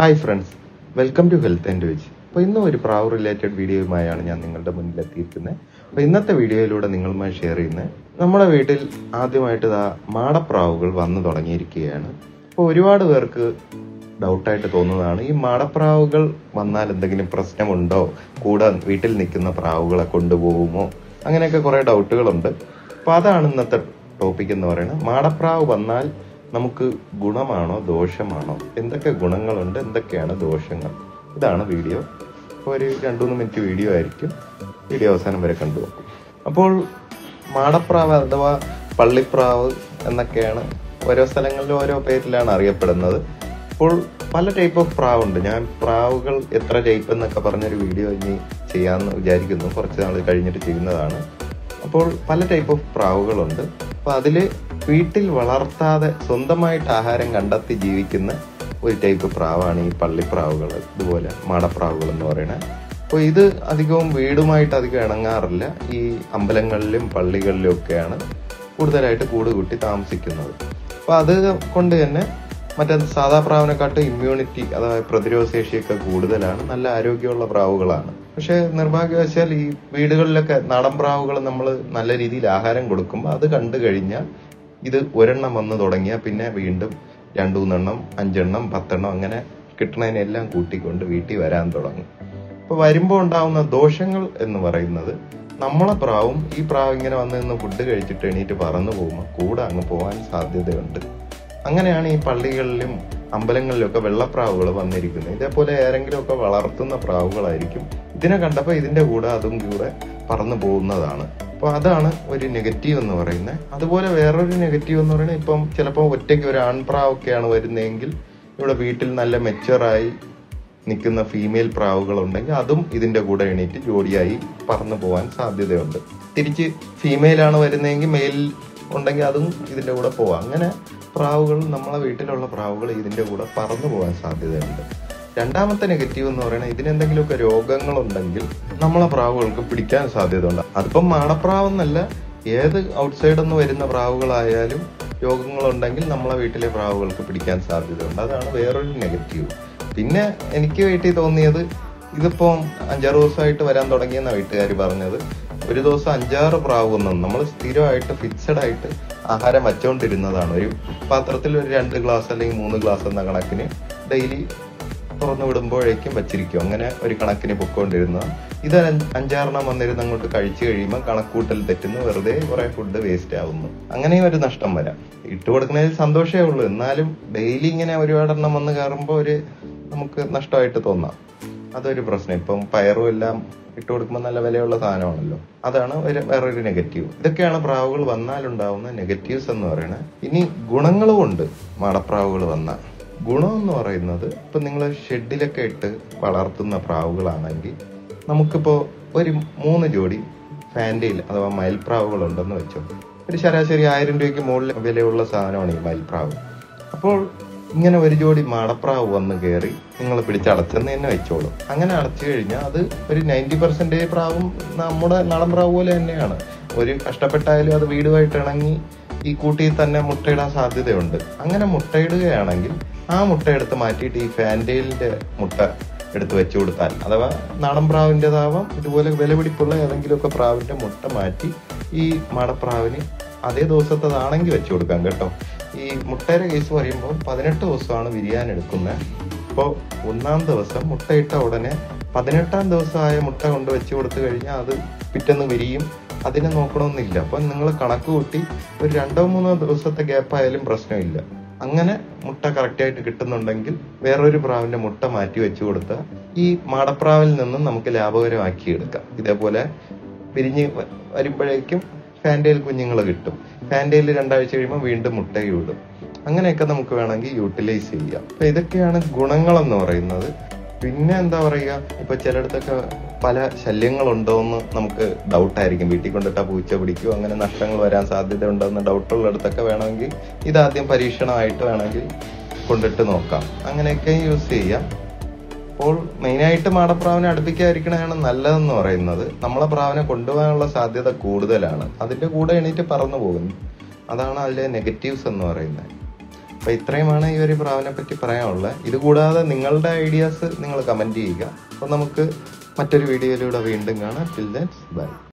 hi friends welcome to health and veg അപ്പോൾ ഇന്നും ഒരു പ്രാവ് റിലേറ്റഡ് വീഡിയോയുമായാണ് ഞാൻ നിങ്ങളുടെ മുന്നിൽ എത്തിയിരിക്കുന്നത് അപ്പോൾ ഇന്നത്തെ വീഡിയോയിലൂടെ നിങ്ങളുമായി ഷെയർ ചെയ്യുന്നത് നമ്മുടെ വീട്ടിൽ ആദ്യമായിട്ട് ഇതാ മാടപ്രാവുകൾ വന്നു തുടങ്ങിയിരിക്കുകയാണ് അപ്പോൾ ഒരുപാട് പേർക്ക് ഡൗട്ടായിട്ട് തോന്നുന്നതാണ് ഈ മാടപ്രാവുകൾ വന്നാൽ എന്തെങ്കിലും പ്രശ്നമുണ്ടോ കൂടെ വീട്ടിൽ നിൽക്കുന്ന പ്രാവുകളെ കൊണ്ടുപോകുമോ അങ്ങനെയൊക്കെ കുറേ ഡൗട്ടുകളുണ്ട് അപ്പോൾ അതാണ് ഇന്നത്തെ ടോപ്പിക് എന്ന് പറയുന്നത് മാടപ്രാവ് വന്നാൽ നമുക്ക് ഗുണമാണോ ദോഷമാണോ എന്തൊക്കെ ഗുണങ്ങളുണ്ട് എന്തൊക്കെയാണ് ദോഷങ്ങൾ ഇതാണ് വീഡിയോ അപ്പോൾ ഒരു രണ്ടു മൂന്ന് മിനിറ്റ് വീഡിയോ ആയിരിക്കും വീഡിയോ അവസാനം വരെ കണ്ടു നോക്കും അപ്പോൾ മാടപ്രാവ് അഥവാ പള്ളിപ്രാവ് എന്നൊക്കെയാണ് ഓരോ സ്ഥലങ്ങളിലും ഓരോ പേരിലാണ് അറിയപ്പെടുന്നത് അപ്പോൾ പല ടൈപ്പ് ഓഫ് പ്രാവ് ഉണ്ട് ഞാൻ പ്രാവുകൾ എത്ര ടൈപ്പ് എന്നൊക്കെ പറഞ്ഞൊരു വീഡിയോ ഇനി ചെയ്യാമെന്ന് വിചാരിക്കുന്നു കുറച്ച് നാൾ കഴിഞ്ഞിട്ട് ചെയ്യുന്നതാണ് അപ്പോൾ പല ടൈപ്പ് ഓഫ് പ്രാവുകളുണ്ട് അപ്പോൾ അതിൽ വീട്ടിൽ വളർത്താതെ സ്വന്തമായിട്ട് ആഹാരം കണ്ടെത്തി ജീവിക്കുന്ന ഒരു ടൈപ്പ് പ്രാവാണ് ഈ പള്ളിപ്രാവുകൾ ഇതുപോലെ മാടപ്രാവുകൾ എന്ന് പറയുന്നത് അപ്പോൾ ഇത് അധികവും വീടുമായിട്ട് അധികം ഇണങ്ങാറില്ല ഈ അമ്പലങ്ങളിലും പള്ളികളിലും ഒക്കെയാണ് കൂടുതലായിട്ട് കൂട് കൂട്ടി താമസിക്കുന്നത് അപ്പോൾ അത് കൊണ്ട് തന്നെ മറ്റേ സാധാ പ്രാവിനെക്കാട്ടും ഇമ്മ്യൂണിറ്റി അതായത് പ്രതിരോധ ശേഷിയൊക്കെ കൂടുതലാണ് നല്ല ആരോഗ്യമുള്ള പ്രാവുകളാണ് പക്ഷെ നിർഭാഗ്യവശാൽ ഈ വീടുകളിലൊക്കെ നാടൻ പ്രാവുകൾ നമ്മൾ നല്ല രീതിയിൽ ആഹാരം കൊടുക്കുമ്പോൾ അത് കണ്ടു കഴിഞ്ഞാൽ ഇത് ഒരെണ്ണം വന്ന് തുടങ്ങിയാൽ പിന്നെ വീണ്ടും രണ്ടു മൂന്നെണ്ണം അഞ്ചെണ്ണം പത്തെണ്ണം അങ്ങനെ കിട്ടണതിനെല്ലാം കൂട്ടിക്കൊണ്ട് വീട്ടിൽ വരാൻ തുടങ്ങും അപ്പൊ വരുമ്പോൾ ഉണ്ടാവുന്ന ദോഷങ്ങൾ എന്ന് പറയുന്നത് നമ്മളെ പ്രാവും ഈ പ്രാവ് ഇങ്ങനെ വന്ന് നിന്ന് ഫുഡ് കഴിച്ചിട്ട് എണീറ്റ് പറന്നു പോകുമ്പോൾ കൂടെ അങ്ങ് പോകാൻ സാധ്യതയുണ്ട് അങ്ങനെയാണ് ഈ പള്ളികളിലും അമ്പലങ്ങളിലും ഒക്കെ വെള്ളപ്രാവുകൾ വന്നിരിക്കുന്നത് ഇതേപോലെ ആരെങ്കിലും ഒക്കെ വളർത്തുന്ന പ്രാവുകളായിരിക്കും ഇതിനെ കണ്ടപ്പോൾ ഇതിന്റെ കൂടെ അതും കൂടെ പറന്നു പോകുന്നതാണ് അപ്പൊ അതാണ് ഒരു നെഗറ്റീവ് എന്ന് പറയുന്നത് അതുപോലെ വേറൊരു നെഗറ്റീവ് എന്ന് പറയുന്നത് ഇപ്പം ചിലപ്പോൾ ഒറ്റയ്ക്ക് ഒരു ആൺപ്രാവൊക്കെയാണ് വരുന്നതെങ്കിൽ ഇവിടെ വീട്ടിൽ നല്ല മെച്ചുവറായി നിൽക്കുന്ന ഫീമെയിൽ പ്രാവുകൾ ഉണ്ടെങ്കിൽ അതും ഇതിന്റെ കൂടെ എണീറ്റ് ജോഡിയായി പറന്നു പോകാൻ സാധ്യതയുണ്ട് തിരിച്ച് ഫീമെയിൽ ആണ് വരുന്നതെങ്കിൽ മെയിൽ ഉണ്ടെങ്കിൽ അതും ഇതിന്റെ കൂടെ പോവാം അങ്ങനെ പ്രാവുകൾ നമ്മളെ വീട്ടിലുള്ള പ്രാവുകൾ ഇതിന്റെ കൂടെ പറന്നു പോകാൻ സാധ്യതയുണ്ട് രണ്ടാമത്തെ നെഗറ്റീവ് എന്ന് പറയുന്നത് ഇതിനെന്തെങ്കിലുമൊക്കെ രോഗങ്ങളുണ്ടെങ്കിൽ നമ്മളെ പ്രാവുകൾക്ക് പിടിക്കാൻ സാധ്യതയുണ്ട് അതിപ്പം മാടപ്രാവെന്നല്ല ഏത് ഔട്ട്സൈഡിൽ നിന്ന് വരുന്ന പ്രാവുകളായാലും രോഗങ്ങളുണ്ടെങ്കിൽ നമ്മളെ വീട്ടിലെ പ്രാവുകൾക്ക് പിടിക്കാൻ സാധ്യതയുണ്ട് അതാണ് വേറൊരു നെഗറ്റീവ് പിന്നെ എനിക്ക് വീട്ടിൽ തോന്നിയത് ഇതിപ്പം അഞ്ചാറ് ദിവസമായിട്ട് വരാൻ തുടങ്ങിയെന്നാണ് വീട്ടുകാർ പറഞ്ഞത് ഒരു ദിവസം അഞ്ചാറ് പ്രാവ് ഒന്നും നമ്മൾ സ്ഥിരമായിട്ട് ഫിക്സഡ് ആയിട്ട് ആഹാരം വച്ചുകൊണ്ടിരുന്നതാണ് ഒരു പാത്രത്തിൽ ഒരു രണ്ട് ഗ്ലാസ് അല്ലെങ്കിൽ മൂന്ന് ഗ്ലാസ് എന്ന കണക്കിന് ഡെയിലി തുറന്നു വിടുമ്പോഴേക്കും വച്ചിരിക്കും അങ്ങനെ ഒരു കണക്കിന് പൊക്കോണ്ടിരുന്ന ഇത് അഞ്ച് അഞ്ചാറെണ്ണം വന്നിരുന്ന് അങ്ങോട്ട് കഴിച്ചു കഴിയുമ്പോൾ കണക്കൂട്ടൽ തെറ്റുന്നു വെറുതെ കുറെ ഫുഡ് വേസ്റ്റ് ആവുന്നു അങ്ങനെയും ഒരു നഷ്ടം വരാം ഇട്ട് കൊടുക്കുന്നതിൽ സന്തോഷമേ ഉള്ളൂ എന്നാലും ഡെയിലി ഇങ്ങനെ ഒരുപാടെണ്ണം വന്ന് കയറുമ്പോൾ ഒരു നമുക്ക് നഷ്ടമായിട്ട് തോന്നാം അതൊരു പ്രശ്നം ഇപ്പം പയറും എല്ലാം ഇട്ട് കൊടുക്കുമ്പോൾ നല്ല വിലയുള്ള സാധനമാണല്ലോ അതാണ് ഒരു വേറൊരു നെഗറ്റീവ് ഇതൊക്കെയാണ് പ്രാവുകൾ വന്നാലുണ്ടാവുന്ന നെഗറ്റീവ്സ് എന്ന് പറയുന്നത് ഇനി ഗുണങ്ങളും ഉണ്ട് മാടപ്രാവുകൾ വന്നാൽ ഗുണം എന്ന് പറയുന്നത് ഇപ്പൊ നിങ്ങൾ ഷെഡിലൊക്കെ ഇട്ട് വളർത്തുന്ന പ്രാവുകളാണെങ്കിൽ നമുക്കിപ്പോ ഒരു മൂന്ന് ജോഡി ഫാൻറ്റയിൽ അഥവാ മയിൽപ്രാവുകൾ ഉണ്ടെന്ന് വെച്ചോ ഒരു ശരാശരി ആയിരം രൂപയ്ക്ക് മുകളിൽ വിലയുള്ള സാധനമാണ് ഈ മയിൽപ്രാവ് അപ്പോൾ ഇങ്ങനെ ഒരു ജോഡി മാടപ്രാവ് വന്ന് കയറി നിങ്ങൾ പിടിച്ചടച്ചെന്ന് തന്നെ വെച്ചോളൂ അങ്ങനെ അടച്ചു കഴിഞ്ഞാൽ അത് ഒരു നയൻറ്റി പെർസെൻറ്റേജ് പ്രാവും നമ്മുടെ നാടൻ പ്രാവ് പോലെ തന്നെയാണ് ഒരു കഷ്ടപ്പെട്ടായാലും അത് വീടുമായിട്ട് ഇണങ്ങി ഈ കൂട്ടിയിൽ തന്നെ മുട്ടയിടാൻ സാധ്യതയുണ്ട് അങ്ങനെ മുട്ടയിടുകയാണെങ്കിൽ ആ മുട്ട എടുത്ത് മാറ്റിയിട്ട് ഈ ഫാൻറ്റെയിലിന്റെ മുട്ട എടുത്ത് വെച്ചു കൊടുത്താൽ അഥവാ നാടൻ പ്രാവിൻ്റെതാവാം ഇതുപോലെ വിലപിടിപ്പുള്ള ഏതെങ്കിലുമൊക്കെ പ്രാവിന്റെ മുട്ട മാറ്റി ഈ മടപ്രാവിന് അതേ ദിവസത്തതാണെങ്കിൽ വെച്ചു കൊടുക്കാം കേട്ടോ ഈ മുട്ടയുടെ കേസ് പറയുമ്പോൾ പതിനെട്ട് ദിവസമാണ് വിരിയാൻ എടുക്കുന്നത് അപ്പോൾ ഒന്നാം ദിവസം മുട്ടയിട്ട ഉടനെ പതിനെട്ടാം ദിവസമായ മുട്ട കൊണ്ട് വെച്ച് കൊടുത്തു കഴിഞ്ഞാൽ അത് പിറ്റേന്ന് വിരിയും അതിനെ നോക്കണമെന്നില്ല അപ്പൊ നിങ്ങൾ കണക്ക് കൂട്ടി ഒരു രണ്ടോ മൂന്നോ ദിവസത്തെ ഗ്യാപ്പ് ആയാലും പ്രശ്നമില്ല അങ്ങനെ മുട്ട കറക്റ്റ് ആയിട്ട് കിട്ടുന്നുണ്ടെങ്കിൽ വേറൊരു പ്രാവിന്റെ മുട്ട മാറ്റി വെച്ചു കൊടുത്താൽ ഈ മാടപ്രാവിൽ നിന്നും നമുക്ക് ലാഭകരമാക്കി എടുക്കാം ഇതേപോലെ വിരിഞ്ഞ് വ- വരുമ്പോഴേക്കും ഫാൻറ്റയിൽ കുഞ്ഞുങ്ങൾ കിട്ടും ഫാൻറ്റയിൽ രണ്ടാഴ്ച കഴിയുമ്പോൾ വീണ്ടും മുട്ടയും ഇടും അങ്ങനെയൊക്കെ നമുക്ക് വേണമെങ്കിൽ യൂട്ടിലൈസ് ചെയ്യാം അപ്പൊ ഇതൊക്കെയാണ് ഗുണങ്ങളെന്ന് പറയുന്നത് പിന്നെ എന്താ പറയുക ഇപ്പൊ ചിലയിടത്തൊക്കെ പല ശല്യങ്ങളുണ്ടോ എന്ന് നമുക്ക് ഡൗട്ടായിരിക്കും വീട്ടിൽ കൊണ്ടിട്ടാ പൂച്ച പിടിക്കുമോ അങ്ങനെ നഷ്ടങ്ങൾ വരാൻ സാധ്യത ഉണ്ടോ എന്ന് ഡൗട്ടുള്ളിടത്തൊക്കെ വേണമെങ്കിൽ ഇതാദ്യം പരീക്ഷണമായിട്ട് വേണമെങ്കിൽ കൊണ്ടിട്ട് നോക്കാം അങ്ങനെയൊക്കെ യൂസ് ചെയ്യാം അപ്പോൾ മെയിനായിട്ട് മാടപ്രാവിനെ അടുപ്പിക്കാതിരിക്കണതാണ് നല്ലതെന്ന് പറയുന്നത് നമ്മളെ പ്രാവിനെ കൊണ്ടുപോകാനുള്ള സാധ്യത കൂടുതലാണ് അതിന്റെ കൂടെ എണീറ്റ് പറന്നു പോകുന്നു അതാണ് അതിലെ നെഗറ്റീവ്സ് എന്ന് പറയുന്നത് അപ്പോൾ ഇത്രയുമാണ് ഈ ഒരു പ്രാവിനെ പറ്റി പറയാനുള്ളത് ഇത് കൂടാതെ നിങ്ങളുടെ ഐഡിയാസ് നിങ്ങൾ കമൻറ്റ് ചെയ്യുക അപ്പോൾ നമുക്ക് മറ്റൊരു വീഡിയോയിലൂടെ വീണ്ടും കാണാം ടിൽ ദൻ ബൈ